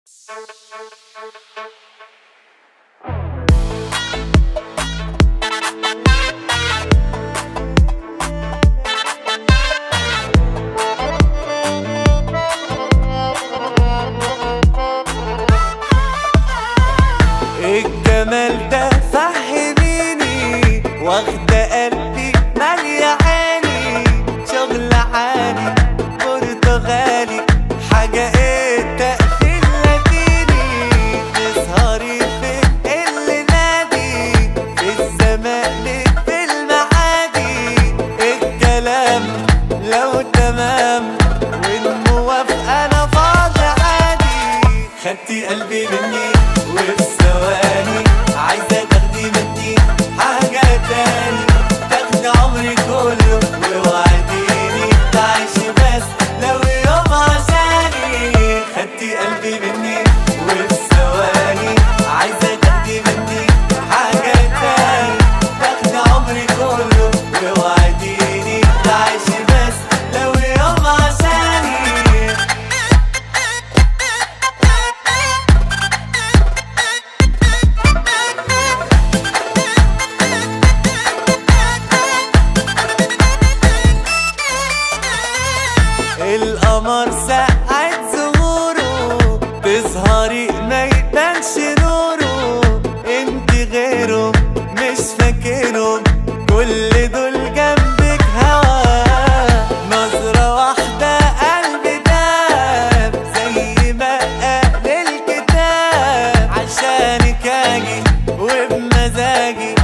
الجمال ده فهميني واخدة قلبي مالية عيني شغل عالي برتغالي حاجة ايه تقفيل لاتيني تسهري في اللي نادي في الزمالك في المعادي الكلام لو تمام والموافقة انا فاضي عادي خدتي قلبي مني وفي ثواني عايزة تاخدي مني حاجة تاني تاخدي عمري كله ووعديني تعيشي بس لو يوم عشاني خدتي قلبي مني وفي ثواني عايزة تاخدي مني حاجة تاني تاخدي عمري كله ووعديني تعيشي بس لو يوم عشاني القمر سقعت ظهوره تظهري ما يبانش نوره انت غيره مش فاكره كل دول جنبك هوا نظرة واحدة قلبي داب زي ما قال الكتاب عشانك اجي وبمزاجي